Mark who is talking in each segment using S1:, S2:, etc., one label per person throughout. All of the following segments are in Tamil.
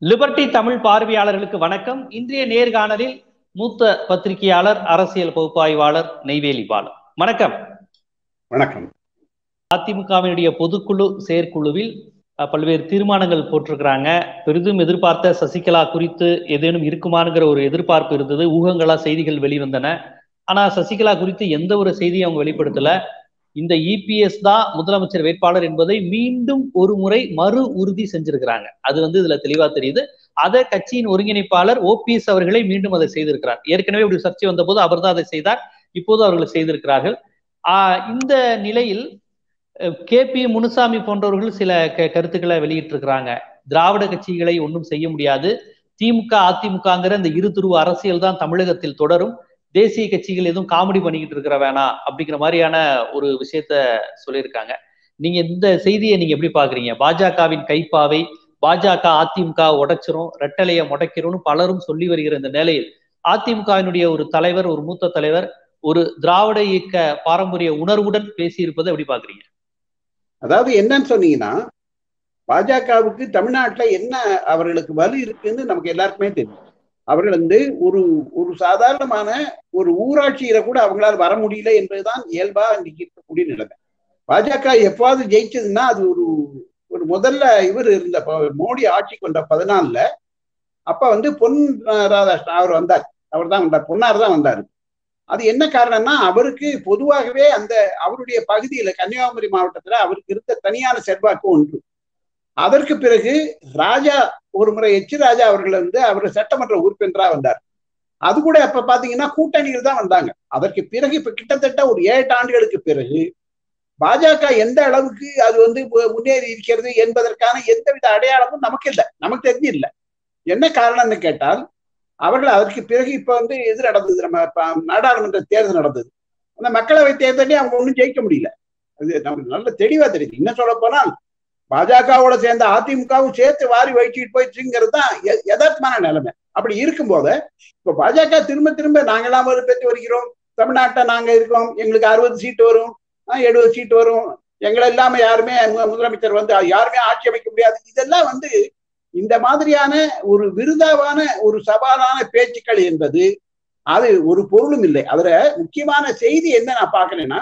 S1: லிபர்டி தமிழ் பார்வையாளர்களுக்கு வணக்கம் இன்றைய நேர்காணலில் மூத்த பத்திரிகையாளர் அரசியல் பகுப்பாய்வாளர் நெய்வேலி பாலன் வணக்கம்
S2: வணக்கம்
S1: அதிமுகவினுடைய பொதுக்குழு செயற்குழுவில் அஹ், பல்வேறு தீர்மானங்கள் போட்டிருக்கிறாங்க பெரிதும் எதிர்பார்த்த சசிகலா குறித்து ஏதேனும் இருக்குமானுங்கிற ஒரு எதிர்பார்ப்பு இருந்தது ஊகங்களா செய்திகள் வெளிவந்தன ஆனா சசிகலா குறித்து எந்த ஒரு செய்தியும் அவங்க வெளிப்படுத்தல இந்த இபிஎஸ் தான் முதலமைச்சர் வேட்பாளர் என்பதை மீண்டும் ஒரு முறை மறு உறுதி செஞ்சிருக்கிறாங்க அது வந்து இதுல தெளிவா தெரியுது அதை கட்சியின் ஒருங்கிணைப்பாளர் ஓபிஎஸ் அவர்களை மீண்டும் அதை செய்திருக்கிறார் ஏற்கனவே ஒரு சர்ச்சை வந்தபோது அவர் தான் அதை செய்தார் இப்போது அவர்கள் செய்திருக்கிறார்கள் ஆஹ் இந்த நிலையில் கே பி முனுசாமி போன்றவர்கள் சில க கருத்துக்களை வெளியிட்டிருக்கிறாங்க திராவிட கட்சிகளை ஒன்றும் செய்ய முடியாது திமுக அதிமுகங்கிற இந்த இரு துருவ அரசியல் தான் தமிழகத்தில் தொடரும் தேசிய கட்சிகள் எதுவும் காமெடி பண்ணிக்கிட்டு இருக்கிற வேணாம் அப்படிங்கிற மாதிரியான ஒரு விஷயத்த சொல்லியிருக்காங்க நீங்க இந்த செய்தியை நீங்க எப்படி பாக்குறீங்க பாஜகவின் கைப்பாவை பாஜக அதிமுக உடைச்சிரும் ரெட்டலையை முடைக்கிறோம்னு பலரும் சொல்லி வருகிற இந்த நிலையில் அதிமுகவினுடைய ஒரு தலைவர் ஒரு மூத்த தலைவர் ஒரு திராவிட இயக்க பாரம்பரிய உணர்வுடன் பேசியிருப்பதை எப்படி பாக்குறீங்க
S2: அதாவது என்னன்னு சொன்னீங்கன்னா பாஜகவுக்கு தமிழ்நாட்டுல என்ன அவர்களுக்கு வலு இருக்குன்னு நமக்கு எல்லாருக்குமே தெரியும் அவர்கள் வந்து ஒரு ஒரு சாதாரணமான ஒரு ஊராட்சியில கூட அவங்களால வர முடியல என்பதுதான் இயல்பா இன்னைக்கு இருக்கக்கூடிய நிலைமை பாஜக எப்பாவது ஜெயிச்சதுன்னா அது ஒரு ஒரு முதல்ல இவர் இருந்த ப- மோடி ஆட்சிக்கு வந்த பதினாலுல அப்ப வந்து பொன் ராதாகிருஷ்ணன் அவர் வந்தார் அவர் தான் வந்தார் பொன்னார் தான் வந்தார் அது என்ன காரணம்னா அவருக்கு பொதுவாகவே அந்த அவருடைய பகுதியில கன்னியாகுமரி மாவட்டத்துல அவருக்கு இருந்த தனியான செல்வாக்கு ஒன்று அதற்கு பிறகு ராஜா ஒரு முறை எச் ராஜா அவர்கள் வந்து அவர் சட்டமன்ற உறுப்பினரா வந்தார் அது கூட அப்ப பாத்தீங்கன்னா கூட்டணியில் தான் வந்தாங்க அதற்கு பிறகு இப்ப கிட்டத்தட்ட ஒரு ஏழு ஆண்டுகளுக்கு பிறகு பாஜக எந்த அளவுக்கு அது வந்து மு- முன்னேறி இருக்கிறது என்பதற்கான எந்தவித அடையாளமும் நமக்கு இல்லை நமக்கு தெரிஞ்சு இல்லை என்ன காரணம்னு கேட்டால் அவர்கள் அதற்கு பிறகு இப்ப வந்து இது நடந்தது நம்ம ப- நாடாளுமன்ற தேர்தல் நடந்தது அந்த மக்களவை தேர்தலே அவங்க ஒன்றும் ஜெயிக்க முடியல அது நமக்கு நல்ல தெளிவா தெரியுது என்ன சொல்ல போனால் பாஜகவோட சேர்ந்த அதிமுகவும் சேர்த்து வாரி வயிற்றிட்டு போயிடுச்சுங்கிறது தான் ய- யதார்த்தமான நிலைமை அப்படி இருக்கும்போது இப்ப பாஜக திரும்ப திரும்ப நாங்கெல்லாம் ஒரு பெற்று வருகிறோம் தமிழ்நாட்டை நாங்க இருக்கோம் எங்களுக்கு அறுபது சீட்டு வரும் எழுபது சீட்டு வரும் எங்களை இல்லாம யாருமே மு- முதலமைச்சர் வந்து யாருமே ஆட்சி அமைக்க முடியாது இதெல்லாம் வந்து இந்த மாதிரியான ஒரு விருதாவான ஒரு சவாலான பேச்சுக்கள் என்பது அது ஒரு பொருளும் இல்லை அதுல முக்கியமான செய்தி என்ன நான் பார்க்கிறேன்னா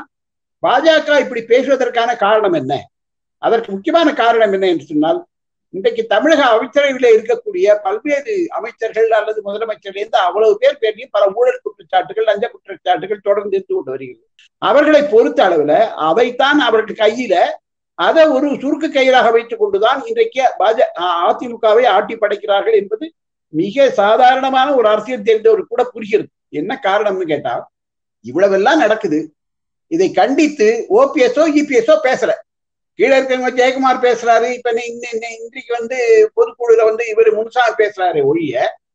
S2: பாஜக இப்படி பேசுவதற்கான காரணம் என்ன அதற்கு முக்கியமான காரணம் என்ன என்று சொன்னால் இன்றைக்கு தமிழக அமைச்சரவையில் இருக்கக்கூடிய பல்வேறு அமைச்சர்கள் அல்லது முதலமைச்சர்கள் இருந்து அவ்வளவு பேர் பேரையும் பல ஊழல் குற்றச்சாட்டுகள் லஞ்ச குற்றச்சாட்டுகள் தொடர்ந்து இருந்து கொண்டு வருகிறது அவர்களை பொறுத்த அளவுல அதைத்தான் அவர்கள் கையில அதை ஒரு சுருக்கு கயிறாக வைத்துக் கொண்டுதான் இன்றைக்கு பாஜ அதிமுகவை ஆட்டி படைக்கிறார்கள் என்பது மிக சாதாரணமான ஒரு அரசியல் தெரிந்தவர் கூட புரிகிறது என்ன காரணம்னு கேட்டா இவ்வளவெல்லாம் நடக்குது இதை கண்டித்து ஓபிஎஸ்ஓ இபிஎஸ்ஓ பேசல கீழே இருக்கவங்க ஜெயக்குமார் பேசுறாரு இப்ப நீ- இன்ன- இன்ன- இன்றைக்கு வந்து பொதுக்குழுல வந்து இவர் முனுசாமி பேசுறாரு ஒழிய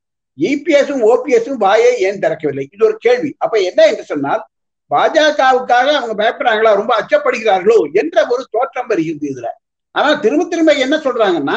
S2: இபிஎஸும் ஓபிஎஸும் வாயை ஏன் திறக்கவில்லை இது ஒரு கேள்வி அப்ப என்ன என்று சொன்னால் பாஜகவுக்காக அவங்க பயப்படுறாங்களா ரொம்ப அச்சப்படுகிறார்களோ என்ற ஒரு தோற்றம் வருகிறது இதுல ஆனா திரும்ப திரும்ப என்ன சொல்றாங்கன்னா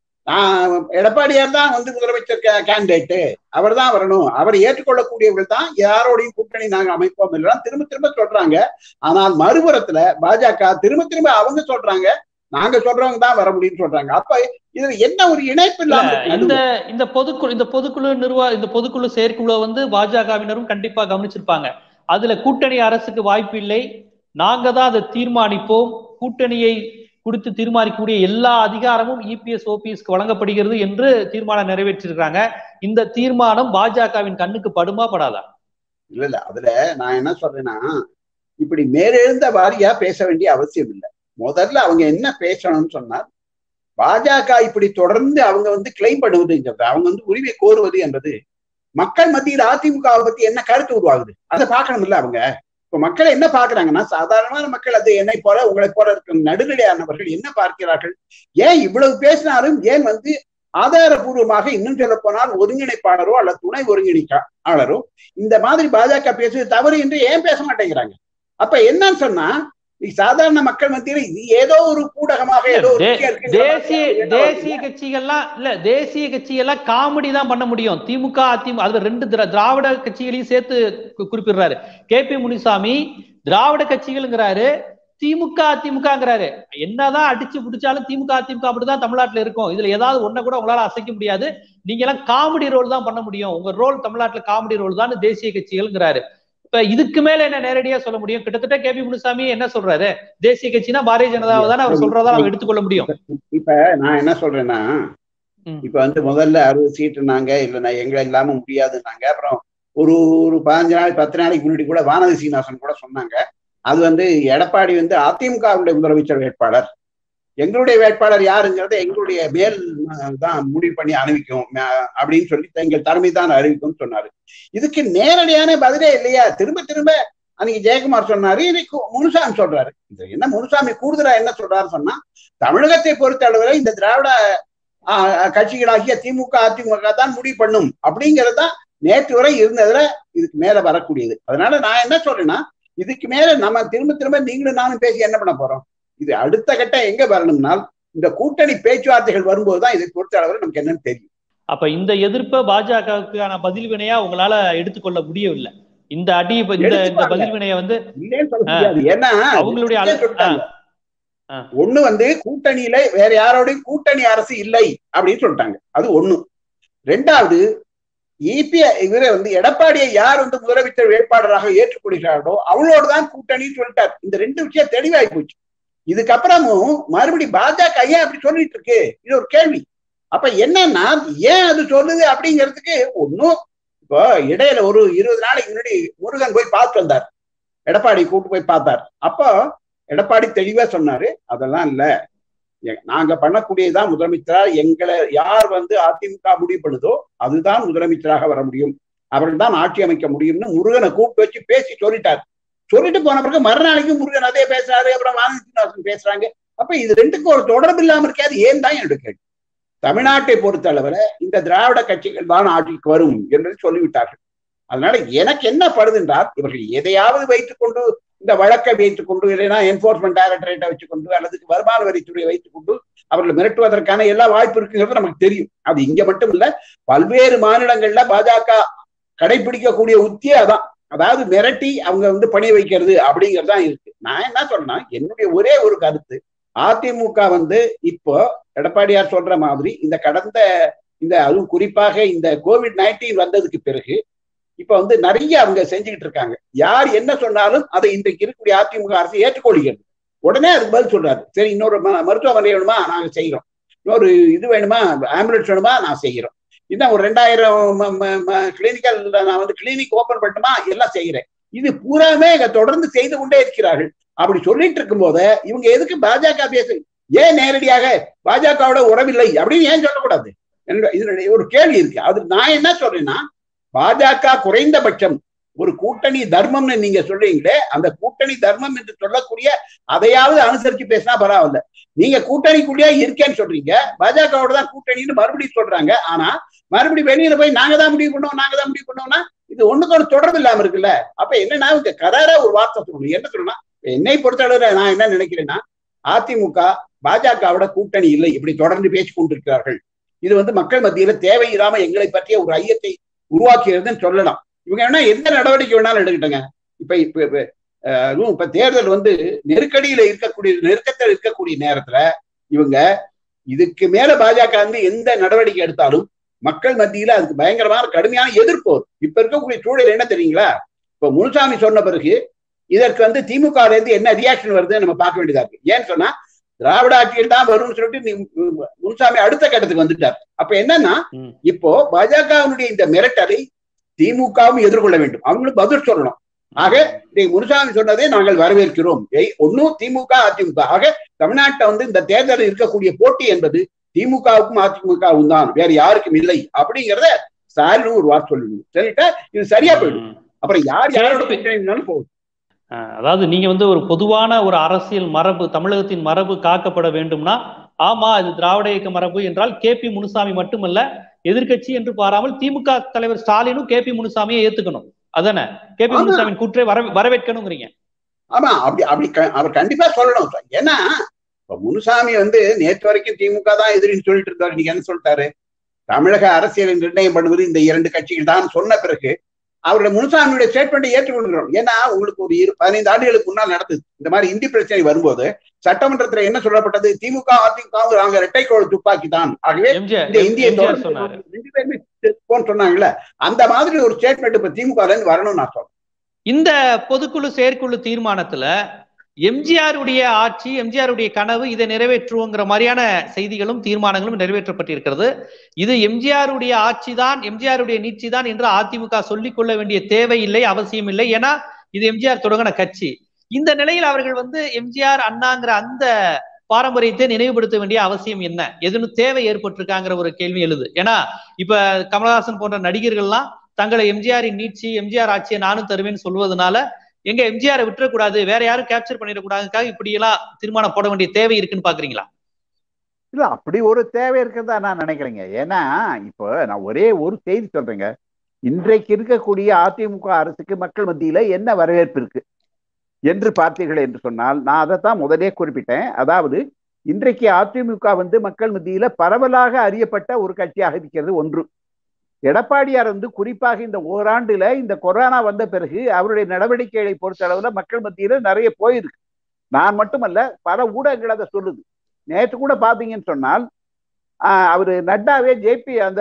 S2: ஆஹ், எடப்பாடியார் தான் வந்து முதலமைச்சர் கேண்டிடேட்டு அவர் தான் வரணும் அவரை ஏற்றுக்கொள்ளக்கூடியவர்கள் தான் யாரோடையும் கூட்டணி நாங்க அமைப்போம் இல்லைன்னா திரும்ப திரும்ப சொல்றாங்க ஆனால் மறுபுறத்துல பாஜக திரும்ப திரும்ப அவங்க சொல்றாங்க நாங்க சொல்றவங்க தான் வர முடியும்னு சொல்றாங்க அப்ப இதுல என்ன ஒரு இணைப்பு
S1: இல்ல,
S2: இல்லாம
S1: இந்த இந்த பொதுக்குழு இந்த பொதுக்குழு நிர்வா இந்த பொதுக்குழு செயற்குழு வந்து பாஜகவினரும் கண்டிப்பா கவனிச்சிருப்பாங்க அதுல கூட்டணி அரசுக்கு வாய்ப்பு இல்லை நாங்க தான் அதை தீர்மானிப்போம் கூட்டணியை குறித்து தீர்மானிக்கக்கூடிய எல்லா அதிகாரமும் இபிஎஸ் ஓபிஎஸ்க்கு வழங்கப்படுகிறது என்று தீர்மானம் நிறைவேற்றிருக்காங்க இந்த தீர்மானம் பாஜகவின் கண்ணுக்கு படுமா படாதா
S2: இல்ல இல்ல அதுல நான் என்ன சொல்றேன்னா இப்படி மேலெழுந்த வாரியா பேச வேண்டிய அவசியம் இல்லை முதல்ல அவங்க என்ன பேசணும்னு சொன்னால் பாஜக இப்படி தொடர்ந்து அவங்க வந்து கிளைம் பண்ணுவதுங்கிறது அவங்க வந்து உரிமை கோருவது என்பது மக்கள் மத்தியில் அதிமுகவை பத்தி என்ன கருத்து உருவாகுது அதை பார்க்கணும்ல அவங்க இப்ப மக்கள் என்ன பாக்குறாங்கன்னா சாதாரணமான மக்கள் அது என்னை போல உங்களை போல இருக்கிற நடுநிலையானவர்கள் என்ன பார்க்கிறார்கள் ஏன் இவ்வளவு பேசினாலும் ஏன் வந்து ஆதாரபூர்வமாக இன்னும் சொல்ல போனால் ஒருங்கிணைப்பாளரோ அல்லது துணை ஒருங்கிணைப்பாளரோ இந்த மாதிரி பாஜக பேசுவது தவறு என்று ஏன் பேச மாட்டேங்கிறாங்க அப்ப என்னன்னு சொன்னா நீ சாதாரண மக்கள் மத்தியில இது ஏதோ ஒரு கூடகமாக ஏதோ ஒரு
S1: தே-
S2: விஷயம் இருக்குங்கிற
S1: தேசிய
S2: மாதிரி என்ன
S1: தேசிய
S2: வருது?
S1: கட்சிகள்லாம் இல்ல தேசிய கட்சிகள்லாம் காமெடி தான் பண்ண முடியும் திமுக அதிமுக அதுல ரெண்டு திரா- திராவிட கட்சிகளையும் சேர்த்து கு- குறிப்பிடுறாரு கே பி முனிசாமி திராவிட கட்சிகள்ங்கிறாரு திமுக அதிமுகங்கிறாரு என்னதான் அடிச்சு பிடிச்சாலும் திமுக அதிமுக அப்படிதான் தமிழ்நாட்டுல இருக்கும் இதுல ஏதாவது ஒன்ன கூட உங்களால அசைக்க முடியாது நீங்க எல்லாம் காமெடி ரோல் தான் பண்ண முடியும் உங்க ரோல் தமிழ்நாட்டுல காமெடி ரோல் தான் தேசிய கட்சிகள்ங்கிறாரு இப்ப இதுக்கு மேல என்ன நேரடியா சொல்ல முடியும் கிட்டத்தட்ட கே பி முனுசாமி என்ன சொல்றாரு தேசிய கட்சினா பாரதிய ஜனதாவை தானே அவர் சொல்றதா நம்ம எடுத்துக்கொள்ள முடியும்
S2: இப்ப நான் என்ன சொல்றேன்னா இப்ப வந்து முதல்ல அறுபது சீட்டுனாங்க இல்லைன்னா எங்களை இல்லாம முடியாதுன்னாங்க அப்புறம் ஒரு ஒரு பதினஞ்சு நாள் பத்து நாளைக்கு முன்னாடி கூட வானதி சீனிவாசன் கூட சொன்னாங்க அது வந்து எடப்பாடி வந்து அதிமுகவுடைய முதலமைச்சர் வேட்பாளர் எங்களுடைய வேட்பாளர் யாருங்கிறத எங்களுடைய மேல் தான் முடிவு பண்ணி அணிவிக்கும் அப்படின்னு சொல்லி எங்கள் தலைமை தான் அறிவிக்கும்னு சொன்னாரு இதுக்கு நேரடியான பதிலே இல்லையா திரும்ப திரும்ப அன்னைக்கு ஜெயக்குமார் சொன்னாரு இன்னைக்கு முனுசாமி சொல்றாரு இது என்ன முனுசாமி கூடுதலா என்ன சொல்றாரு சொன்னா தமிழகத்தை பொறுத்த அளவில் இந்த திராவிட கட்சிகளாகிய திமுக அதிமுக தான் முடிவு பண்ணும் அப்படிங்கிறது தான் நேற்று வரை இருந்ததுல இதுக்கு மேல வரக்கூடியது அதனால நான் என்ன சொல்றேன்னா இதுக்கு மேல நம்ம திரும்ப திரும்ப நீங்களும் நானும் பேசி என்ன பண்ண போறோம் இது அடுத்த கட்டம் எங்க வரணும்னால் இந்த கூட்டணி பேச்சுவார்த்தைகள் வரும்போதுதான் இதை பொறுத்த அளவில் நமக்கு என்னன்னு தெரியும்
S1: அப்ப இந்த எதிர்ப்பை பாஜகவுக்கான பதில் வினையா உங்களால எடுத்துக்கொள்ள முடியவில்லை இந்த அடி இந்த இந்த பதில் வினைய வந்து
S2: இல்லைன்னு சொல்ல முடியாது ஏன்னா
S1: அவங்களுடைய
S2: ஒண்ணு வந்து கூட்டணியில வேற யாரோடையும் கூட்டணி அரசு இல்லை அப்படின்னு சொல்லிட்டாங்க அது ஒண்ணு ரெண்டாவது இபி இவரை வந்து எடப்பாடியை யார் வந்து முதலமைச்சர் வேட்பாளராக ஏற்றுக்கொள்கிறார்களோ அவளோடு தான் கூட்டணின்னு சொல்லிட்டார் இந்த ரெண்டு விஷயம் தெளிவாகி போச்சு இதுக்கப்புறமும் மறுபடி பாஜக ஏன் அப்படி சொல்லிட்டு இருக்கு இது ஒரு கேள்வி அப்ப என்னன்னா ஏன் அது சொல்லுது அப்படிங்கிறதுக்கு ஒன்னும் இப்போ இடையில ஒரு இருபது நாளைக்கு முன்னாடி முருகன் போய் பார்த்து வந்தார் எடப்பாடி கூட்டு போய் பார்த்தார் அப்போ எடப்பாடி தெளிவா சொன்னாரு அதெல்லாம் இல்ல நாங்க பண்ணக்கூடியதான் முதலமைச்சரா எங்களை யார் வந்து அதிமுக முடிவு பண்ணுதோ அதுதான் முதலமைச்சராக வர முடியும் அவர்கள் தான் ஆட்சி அமைக்க முடியும்னு முருகனை கூப்பிட்டு வச்சு பேசி சொல்லிட்டார் சொல்லிட்டு போன பிறகு மறுநாளைக்கு முருகன் அதே பேசுறாரு அப்புறம் வானதிவாசன் பேசுறாங்க அப்ப இது ரெண்டுக்கும் ஒரு தொடர்பு இல்லாம இருக்காது ஏன் தான் என்னோட கேள்வி தமிழ்நாட்டை பொறுத்த அளவுல இந்த திராவிட கட்சிகள் தான் ஆட்சிக்கு வரும் என்று சொல்லிவிட்டார்கள் அதனால எனக்கு என்ன படுதுன்றால் இவர்கள் எதையாவது வைத்துக் கொண்டு இந்த வழக்கை வைத்துக் கொண்டு இல்லைன்னா என்போர்ஸ்மெண்ட் டைரக்டரேட்டை வச்சுக்கொண்டு அல்லது வருமான வரித்துறையை வைத்துக் கொண்டு அவர்கள் மிரட்டுவதற்கான எல்லா வாய்ப்பு இருக்குங்கிறது நமக்கு தெரியும் அது இங்க மட்டும் இல்ல பல்வேறு மாநிலங்கள்ல பாஜக கடைபிடிக்கக்கூடிய உத்தியே அதான் அதாவது மிரட்டி அவங்க வந்து பணி வைக்கிறது அப்படிங்கிறது தான் இருக்கு நான் என்ன சொல்றேன்னா என்னுடைய ஒரே ஒரு கருத்து அதிமுக வந்து இப்போ எடப்பாடியார் சொல்ற மாதிரி இந்த கடந்த இந்த அதுவும் குறிப்பாக இந்த கோவிட் நைன்டீன் வந்ததுக்கு பிறகு இப்ப வந்து நிறைய அவங்க செஞ்சுக்கிட்டு இருக்காங்க யார் என்ன சொன்னாலும் அதை இன்றைக்கு இருக்கக்கூடிய அதிமுக அரசு ஏற்றுக்கொள்கிறது உடனே அதுக்கு பதில் சொல்றாரு சரி இன்னொரு மருத்துவமனை வேணுமா நாங்க செய்யறோம் இன்னொரு இது வேணுமா ஆம்புலன்ஸ் வேணுமா நான் செய்யறோம் இன்னும் ஒரு ரெண்டாயிரம் கிளினிக்கல் நான் வந்து கிளினிக் ஓபன் பண்ணட்டுமா எல்லாம் செய்யறேன் இது பூராமே தொடர்ந்து செய்து கொண்டே இருக்கிறார்கள் அப்படி சொல்லிட்டு இருக்கும் போது இவங்க எதுக்கு பாஜக பேசு ஏன் நேரடியாக பாஜகவோட உறவில்லை அப்படின்னு ஏன் சொல்லக்கூடாது இது ஒரு கேள்வி இருக்கு அது நான் என்ன சொல்றேன்னா பாஜக குறைந்தபட்சம் ஒரு கூட்டணி தர்மம்னு நீங்க சொல்றீங்களே அந்த கூட்டணி தர்மம் என்று சொல்லக்கூடிய அதையாவது அனுசரிச்சு பேசினா பரவாயில்ல நீங்க கூட்டணிக்குள்ளேயே இருக்கேன்னு சொல்றீங்க பாஜகவோட தான் கூட்டணின்னு மறுபடியும் சொல்றாங்க ஆனா மறுபடியும் வெளியில போய் நாங்க தான் முடிவு பண்ணோம் நாங்க தான் முடிவு பண்ணோம்னா இது ஒண்ணுக்கு ஒன்று தொடர்பு இல்லாம இருக்குல்ல அப்ப என்னன்னா இவங்க கராரா ஒரு வார்த்தை சொல்லணும் என்ன சொல்லணும் என்னை பொறுத்தளவுல நான் என்ன நினைக்கிறேன்னா அதிமுக பாஜகவோட கூட்டணி இல்லை இப்படி தொடர்ந்து பேசிக் கொண்டிருக்கிறார்கள் இது வந்து மக்கள் மத்தியில தேவையில்லாம எங்களை பற்றிய ஒரு ஐயத்தை உருவாக்குகிறதுன்னு சொல்லலாம் இவங்க வேணா எந்த நடவடிக்கை வேணாலும் எடுக்கட்டுங்க இப்ப இப்ப அதுவும் இப்ப தேர்தல் வந்து நெருக்கடியில இருக்கக்கூடிய நெருக்கத்தில் இருக்கக்கூடிய நேரத்துல இவங்க இதுக்கு மேல பாஜக வந்து எந்த நடவடிக்கை எடுத்தாலும் மக்கள் மத்தியில அதுக்கு பயங்கரமான கடுமையான எதிர்ப்பு வரும் இப்ப இருக்கக்கூடிய சூழல் என்ன தெரியுங்களா இப்ப முனுசாமி சொன்ன பிறகு இதற்கு வந்து திமுக இருந்து என்ன ரியாக்ஷன் வருதுன்னு நம்ம பார்க்க வேண்டியதா இருக்கு ஏன்னு சொன்னா திராவிட ஆட்சியில் தான் வரும்னு சொல்லிட்டு முனுசாமி அடுத்த கட்டத்துக்கு வந்துட்டார் அப்ப என்னன்னா இப்போ பாஜகவினுடைய இந்த மிரட்டலை திமுகவும் எதிர்கொள்ள வேண்டும் அவங்களும் பதில் சொல்லணும் ஆக முனுசாமி சொன்னதை நாங்கள் வரவேற்கிறோம் ஒன்னும் திமுக அதிமுக ஆக தமிழ்நாட்டை வந்து இந்த தேர்தலில் இருக்கக்கூடிய போட்டி என்பது திமுகவுக்கும் அதிமுகவும் தான் வேற யாருக்கும் இல்லை அப்படிங்கிறத ஸ்டாலின் ஒரு வார்த்தை சொல்லணும் சொல்லிட்டா இது சரியா போயிடும் அப்புறம் யார் யாரோட பிரச்சனை போகும்
S1: அதாவது நீங்க வந்து ஒரு பொதுவான ஒரு அரசியல் மரபு தமிழகத்தின் மரபு காக்கப்பட வேண்டும்னா ஆமா இது திராவிட இயக்க மரபு என்றால் கே பி முனுசாமி மட்டுமல்ல எதிர்கட்சி என்று பாராமல் திமுக தலைவர் ஸ்டாலினும் கே பி முனுசாமியை ஏத்துக்கணும் அதானே கே பி முனுசாமியின் கூற்றை வர வரவேற்கணுங்கிறீங்க
S2: ஆமா அப்படி அப்படி அவர் கண்டிப்பா சொல்லணும் ஏன்னா இப்ப முனுசாமி வந்து நேற்று வரைக்கும் திமுக தான் எதிரின்னு சொல்லிட்டு இருந்தாரு நீங்க என்ன சொல்லிட்டாரு தமிழக அரசியலை நிர்ணயம் பண்ணுவது இந்த இரண்டு கட்சிகள் தான் சொன்ன பிறகு அவருடைய முனுசாமியுடைய ஸ்டேட்மெண்ட்டை ஏற்றுக்கொள்கிறோம் ஏன்னா உங்களுக்கு ஒரு இரு பதினைந்து ஆண்டுகளுக்கு முன்னால் நடந்தது இந்த மாதிரி இந்தி பிரச்சனை வரும்போது சட்டமன்றத்துல என்ன சொல்லப்பட்டது திமுக அதிமுக நாங்க இரட்டைக்கோள் துப்பாக்கி தான் ஆகவே
S1: எம்ஜிஆர்
S2: இந்த இந்திய
S1: எம்ஜிஆர் சொன்னாரு
S2: ரெண்டு பேருமே செத்துப்போன்னு சொன்னாங்கல்ல அந்த மாதிரி ஒரு ஸ்டேட்மெண்ட் இப்ப திமுக இருந்து வரணும்னு நான் சொல்றேன்
S1: இந்த பொதுக்குழு செயற்குழு தீர்மானத்துல எம்ஜிஆருடைய ஆட்சி எம்ஜிஆருடைய கனவு இதை நிறைவேற்றுவோங்கிற மாதிரியான செய்திகளும் தீர்மானங்களும் நிறைவேற்றப்பட்டிருக்கிறது இது எம்ஜிஆருடைய ஆட்சி தான் எம்ஜிஆருடைய நீட்சி தான் என்று அதிமுக சொல்லிக் கொள்ள வேண்டிய தேவை இல்லை அவசியம் இல்லை ஏன்னா இது எம்ஜிஆர் தொடங்கின கட்சி இந்த நிலையில் அவர்கள் வந்து எம்ஜிஆர் அண்ணாங்கிற அந்த பாரம்பரியத்தை நினைவுபடுத்த வேண்டிய அவசியம் என்ன எதுன்னு தேவை ஏற்பட்டிருக்காங்கிற ஒரு கேள்வி எழுது ஏன்னா இப்ப கமலஹாசன் போன்ற நடிகர்கள்லாம் தங்களை எம்ஜிஆரின் நீட்சி எம்ஜிஆர் ஆட்சியை நானும் தருவேன்னு சொல்வதனால எங்க எம்ஜிஆரை விட்டுறக்கூடாது வேற யாரும் கேப்சர் பண்ணிடக்கூடாதுக்காக இப்படி எல்லாம் தீர்மானம் போட வேண்டிய தேவை இருக்குன்னு பாக்குறீங்களா
S3: இல்ல அப்படி ஒரு தேவை இருக்கிறதா நான் நினைக்கிறேங்க ஏன்னா இப்போ நான் ஒரே ஒரு செய்தி சொல்றேங்க இன்றைக்கு இருக்கக்கூடிய அதிமுக அரசுக்கு மக்கள் மத்தியில என்ன வரவேற்பு இருக்கு என்று பார்த்தீர்கள் என்று சொன்னால் நான் அதைத்தான் முதலே குறிப்பிட்டேன் அதாவது இன்றைக்கு அதிமுக வந்து மக்கள் மத்தியில பரவலாக அறியப்பட்ட ஒரு கட்சியாக இருக்கிறது ஒன்று எடப்பாடியார் வந்து குறிப்பாக இந்த ஓராண்டுல இந்த கொரோனா வந்த பிறகு அவருடைய நடவடிக்கைகளை பொறுத்த அளவுல மக்கள் மத்தியில நிறைய போயிருக்கு நான் மட்டுமல்ல பல ஊடகங்கள் அதை சொல்லுது நேற்று கூட பாத்தீங்கன்னு சொன்னால் அவரு நட்டாவே ஜேபி அந்த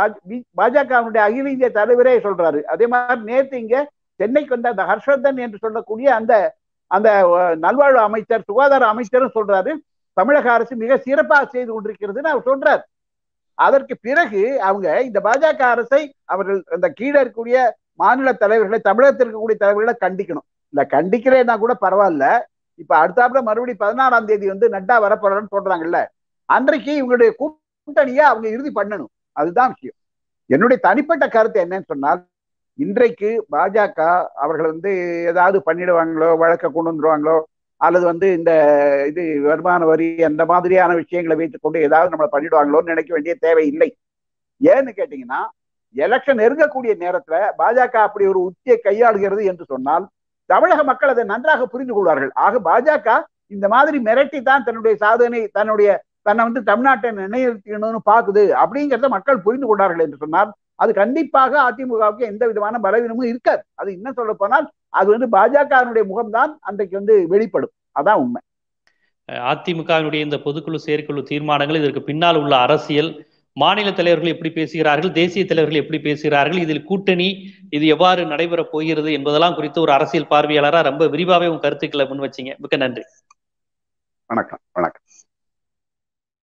S3: பாஜகவுடைய அகில இந்திய தலைவரே சொல்றாரு அதே மாதிரி நேற்று இங்க சென்னைக்கு வந்த அந்த ஹர்ஷவர்தன் என்று சொல்லக்கூடிய அந்த அந்த நல்வாழ்வு அமைச்சர் சுகாதார அமைச்சரும் சொல்றாரு தமிழக அரசு மிக சிறப்பாக செய்து கொண்டிருக்கிறதுன்னு அவர் சொல்றாரு அதற்கு பிறகு அவங்க இந்த பாஜக அரசை அவர்கள் அந்த கீழே இருக்கக்கூடிய மாநில தலைவர்களை தமிழகத்தில் இருக்கக்கூடிய தலைவர்களை கண்டிக்கணும் இல்ல கண்டிக்கிறேன்னா கூட பரவாயில்ல இப்ப அடுத்தாப்புல மறுபடியும் பதினாறாம் தேதி வந்து நட்டா வரப்போறான்னு சொல்றாங்கல்ல அன்றைக்கு இவங்களுடைய கூட்டணியை அவங்க இறுதி பண்ணணும் அதுதான் விஷயம் என்னுடைய தனிப்பட்ட கருத்து என்னன்னு சொன்னால் இன்றைக்கு பாஜக அவர்கள் வந்து ஏதாவது பண்ணிடுவாங்களோ வழக்க கொண்டு வந்துருவாங்களோ அல்லது வந்து இந்த இது வருமான வரி அந்த மாதிரியான விஷயங்களை வைத்துக்கொண்டு ஏதாவது நம்மளை பண்ணிடுவாங்களோன்னு நினைக்க வேண்டிய தேவை இல்லை ஏன்னு கேட்டீங்கன்னா எலெக்ஷன் நெருங்கக்கூடிய நேரத்துல பாஜக அப்படி ஒரு உத்தியை கையாளுகிறது என்று சொன்னால் தமிழக மக்கள் அதை நன்றாக புரிந்து கொள்வார்கள் ஆக பாஜக இந்த மாதிரி மிரட்டி தான் தன்னுடைய சாதனை தன்னுடைய தன்னை வந்து தமிழ்நாட்டை நிலைநிறுத்தணும்னு பாக்குது அப்படிங்கிறத மக்கள் புரிந்து கொண்டார்கள் என்று சொன்னால் அது கண்டிப்பாக அதிமுகவுக்கு எந்த விதமான பலவீனமும் இருக்காது அது இன்னும் சொல்ல போனால் அது வந்து பாஜகவினுடைய முகம்தான் அன்றைக்கு வந்து வெளிப்படும் அதான் உண்மை
S1: அதிமுகவினுடைய இந்த பொதுக்குழு செயற்குழு தீர்மானங்கள் இதற்கு பின்னால் உள்ள அரசியல் மாநில தலைவர்கள் எப்படி பேசுகிறார்கள் தேசிய தலைவர்கள் எப்படி பேசுகிறார்கள் இதில் கூட்டணி இது எவ்வாறு நடைபெற போகிறது என்பதெல்லாம் குறித்து ஒரு அரசியல் பார்வையாளராக ரொம்ப விரிவாகவே உங்க கருத்துக்களை முன் வச்சீங்க மிக்க நன்றி
S3: வணக்கம் வணக்கம்